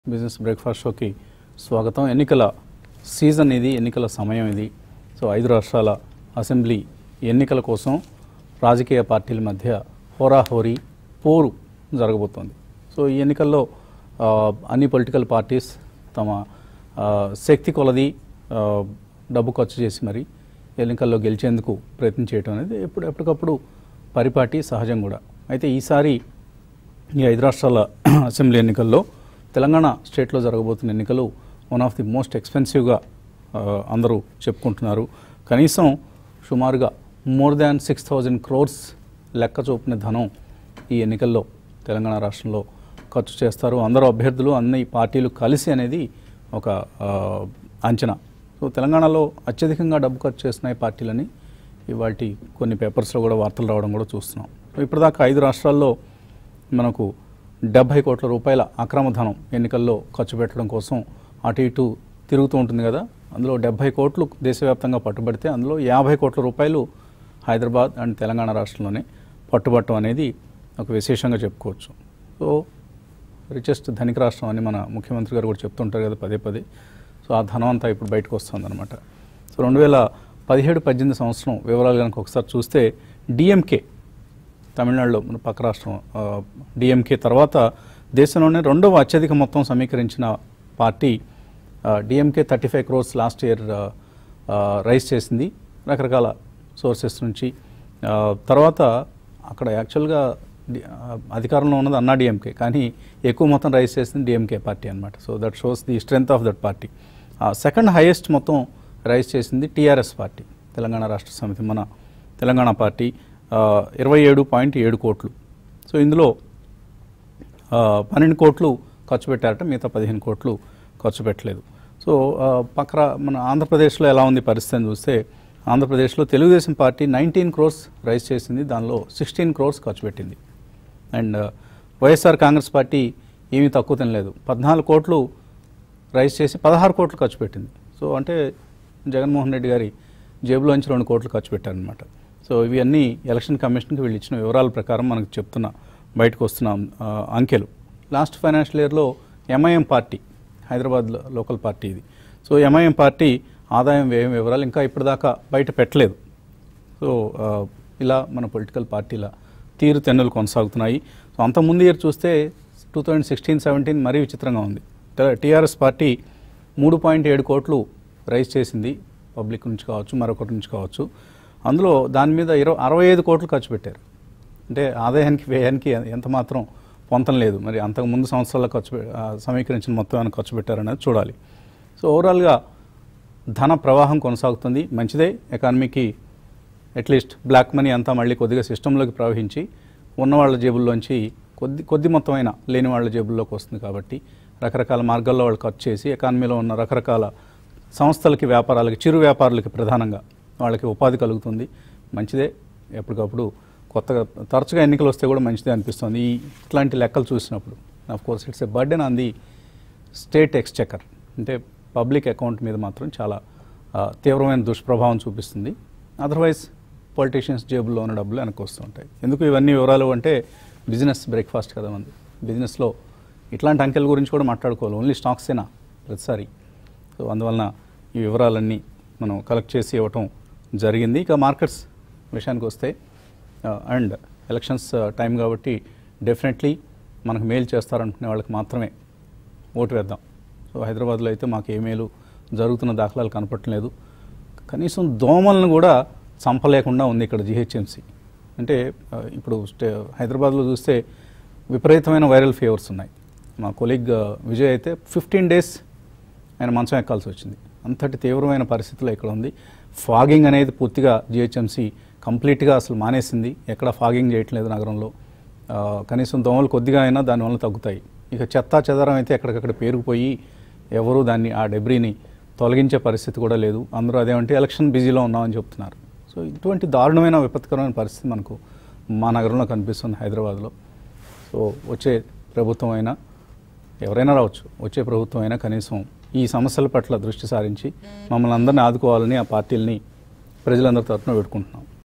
business breakfast షోకి స్వాగతం ఎన్నికల సీజన్ ఇది ఎన్నికల సమయం ఇది సో ఐదు రాష్ట్రాల అసెంబ్లీ ఎన్నికల కోసం రాజకీయ పార్టీల మధ్య హోరాహోరీ పోరు జరగబోతోంది సో ఈ ఎన్నికల్లో ఆ, అన్ని పొలిటికల్ పార్టీస్ తమ ఆ, శక్తి కొలది ఆ, డబ్బు ఖర్చు చేసి మరి ఎన్నికల్లో గెలిచేందుకు ప్రయత్నం చేయడం అనేది ఎప్పుడు ఎప్పటికప్పుడు పరిపాటి సహజం కూడా అయితే ఈసారి ఈ ఐదు రాష్ట్రాల అసెంబ్లీ ఎన్నికల్లో తెలంగాణ స్టేట్లో జరగబోతున్న ఎన్నికలు వన్ ఆఫ్ ది మోస్ట్ ఎక్స్పెన్సివ్గా ఆ, అందరూ చెప్పుకుంటున్నారు కనీసం సుమారుగా more than six thousand crores లెక్క చూపిన ధనం ఈ ఎన్నికల్లో తెలంగాణ రాష్ట్రంలో ఖర్చు చేస్తారు అందరూ అభ్యర్థులు అన్ని పార్టీలు కలిసి అనేది ఒక ఆ, అంచనా సో తెలంగాణలో అత్యధికంగా డబ్బు ఖర్చు చేస్తున్నాయి పార్టీలని ఇవాళ కొన్ని పేపర్స్లో కూడా వార్తలు రావడం కూడా చూస్తున్నాం సో ఇప్పటిదాకా ఐదు రాష్ట్రాల్లో మనకు డెబ్భై కోట్ల రూపాయల అక్రమ ధనం ఎన్నికల్లో ఖర్చు పెట్టడం కోసం అటు ఇటు తిరుగుతూ ఉంటుంది కదా అందులో డెబ్భై కోట్లు దేశవ్యాప్తంగా పట్టుబడితే అందులో యాభై కోట్ల రూపాయలు హైదరాబాద్ అండ్ తెలంగాణ రాష్ట్రంలోనే పట్టుబట్టడం అనేది ఒక విశేషంగా చెప్పుకోవచ్చు సో రిచెస్ట్ ధనిక రాష్ట్రం అని మన ముఖ్యమంత్రి గారు కూడా చెప్తుంటారు కదా పదే పదే సో ఆ ధనం అంతా ఇప్పుడు బయటకు వస్తుందన్నమాట సో రెండు వేల పదిహేడు పద్దెనిమిది సంవత్సరం వివరాలు కనుక ఒకసారి చూస్తే డిఎంకే తమిళనాడులో మన పక్క రాష్ట్రం డిఎంకే తర్వాత దేశంలోనే రెండవ అత్యధిక మొత్తం సమీకరించిన party DMK thirty five crores last year raise చేసింది రకరకాల సోర్సెస్ నుంచి ఆ, తర్వాత అక్కడ యాక్చువల్గా డి- ఆ, అధికారంలో ఉన్నది అన్నా డిఎంకే కానీ ఎక్కువ మొత్తం రైజ్ చేసింది డిఎంకే పార్టీ అనమాట so that shows the strength of that party second highest మొత్తం రైజ్ చేసింది టీఆర్ఎస్ పార్టీ తెలంగాణ రాష్ట్ర సమితి మన తెలంగాణ పార్టీ ఇరవై ఏడు పాయింట్ ఏడు కోట్లు సో ఇందులో ఆ, పన్నెండు కోట్లు ఖర్చు పెట్టారట మిగతా పదిహేను కోట్లు ఖర్చు పెట్టలేదు సో ఆ, పక్క రా- మన ఆంధ్రప్రదేశ్లో ఎలా ఉంది పరిస్థితి అని చూస్తే ఆంధ్రప్రదేశ్లో Telugu Desam party nineteen crores raise చేసింది దానిలో సిక్స్టీన్ క్రోర్స్ ఖర్చు పెట్టింది అండ్ వైఎస్ఆర్ కాంగ్రెస్ పార్టీ ఏమీ తక్కువ తినలేదు పద్నాలుగు కోట్లు రైజ్ చేసి పదహారు కోట్లు ఖర్చు పెట్టింది సో అంటే జగన్మోహన్ రెడ్డి గారి జేబులోంచి రెండు కోట్లు ఖర్చు పెట్టారనమాట సో ఇవి అన్నీ ఎలక్షన్ కమిషన్కి వీళ్ళు ఇచ్చిన వివరాల ప్రకారం మనకు చెప్తున్న బయటకు వస్తున్న ఆ, అంకెలు లాస్ట్ ఫైనాన్షియల్ ఇయర్లో ఎంఐఎం పార్టీ హైదరాబాద్ లో- లోకల్ పార్టీ ఇది సో ఎంఐఎం పార్టీ ఆదాయం వ్యయం వివరాలు ఇంకా ఇప్పటిదాకా బయట పెట్టలేదు సో ఆ, ఇలా మన పొలిటికల్ పార్టీల తీరు తెన్నులు కొనసాగుతున్నాయి సో అంత ముందు ఇయర్ చూస్తే టూ థౌజండ్ సిక్స్టీన్ సెవెంటీన్ మరీ విచిత్రంగా ఉంది టీఆర్ఎస్ పార్టీ మూడు పాయింట్ ఏడు కోట్లు రైజ్ చేసింది పబ్లిక్ నుంచి కావచ్చు మరొకటి నుంచి కావచ్చు అందులో దాని మీద ఇరవై అరవై ఐదు కోట్లు ఖర్చు పెట్టారు అంటే ఆదాయానికి వ్యయానికి ఎంత మాత్రం పొంతం లేదు మరి అంతకు ముందు సంవత్సరాల్లో ఖర్చు పె- ఆ, సమీకరించిన మొత్తం ఏమైనా ఖర్చు పెట్టారనేది చూడాలి సో ఓవరాల్గా ధన ప్రవాహం కొనసాగుతుంది మంచిదే ఎకానమీకి అట్లీస్ట్ బ్లాక్ మనీ అంతా మళ్ళీ కొద్దిగా సిస్టంలోకి ప్రవహించి ఉన్న వాళ్ళ జేబుల్లోంచి కొద్ది కొద్ది మొత్తమైన లేని వాళ్ళ జేబుల్లోకి వస్తుంది కాబట్టి రకరకాల మార్గాల్లో వాళ్ళు ఖర్చు చేసి ఎకానమీలో ఉన్న రకరకాల సంస్థలకి వ్యాపారాలకి చిరు వ్యాపారులకి ప్రధానంగా వాళ్ళకి ఉపాధి కలుగుతుంది మంచిదే ఎప్పటికప్పుడు కొత్తగా తరచుగా ఎన్నికలు వస్తే కూడా మంచిదే అనిపిస్తుంది ఈ ఇట్లాంటి లెక్కలు చూసినప్పుడు of course it's a burden on the state exchequer అంటే పబ్లిక్ అకౌంట్ మీద మాత్రం చాలా ఆ, తీవ్రమైన దుష్ప్రభావం చూపిస్తుంది అదర్వైజ్ పొలిటీషియన్స్ జేబుల్లో ఉన్న డబ్బులు వెనక్కి వస్తుంటాయి ఎందుకు ఇవన్నీ వివరాలు అంటే బిజినెస్ బ్రేక్ఫాస్ట్ కదా మంది బిజినెస్లో ఇట్లాంటి అంకెల గురించి కూడా మాట్లాడుకోవాలి ఓన్లీ స్టాక్సేనా ప్రతిసారి సో అందువలన ఈ వివరాలన్నీ మనం కలెక్ట్ చేసి ఇవ్వటం జరిగింది ఇక మార్కెట్స్ విషయానికి వస్తే అండ్ ఎలక్షన్స్ టైం కాబట్టి డెఫినెట్లీ మనకు మెయిల్ చేస్తారనుకునే వాళ్ళకి మాత్రమే ఓటు వేద్దాం సో హైదరాబాద్లో అయితే మాకు ఏ మేలు జరుగుతున్న దాఖలాలు కనపడలేదు కనీసం దోమలను కూడా చంపలేకుండా ఉంది ఇక్కడ జిహెచ్ఎంసి అంటే ఆ, ఇప్పుడు స్టే హైదరాబాద్లో చూస్తే విపరీతమైన వైరల్ ఫీవర్స్ ఉన్నాయి మా కొలీగ్ ఆ, విజయ్ అయితే ఫిఫ్టీన్ డేస్ ఆయన మంచం ఎక్కాల్సి వచ్చింది అంతటి తీవ్రమైన పరిస్థితిలో ఇక్కడ ఉంది ఫాగింగ్ అనేది పూర్తిగా జిహెచ్ఎంసి కంప్లీట్గా అసలు మానేసింది ఎక్కడ ఫాగింగ్ చేయట్లేదు నగరంలో ఆ, కనీసం దోమలు కొద్దిగా అయినా దానివల్ల తగ్గుతాయి ఇక చెత్త చెదరం అయితే ఎక్కడికక్కడ పేరుకుపోయి ఎవరు దాన్ని ఆ డెబ్రీని తొలగించే పరిస్థితి కూడా లేదు అందరూ అదేమంటే ఎలక్షన్ బిజీలో ఉన్నామని చెప్తున్నారు సో ఇటువంటి దారుణమైన విపత్కరమైన పరిస్థితి మనకు మా నగరంలో కనిపిస్తుంది హైదరాబాద్లో సో వచ్చే ప్రభుత్వం అయినా ఎవరైనా రావచ్చు వచ్చే ప్రభుత్వం అయినా కనీసం ఈ సమస్యల పట్ల దృష్టి సారించి మమ్మల్ని అందరినీ ఆదుకోవాలని ఆ పార్టీలని ప్రజలందరి తరఫున పెట్టుకుంటున్నాం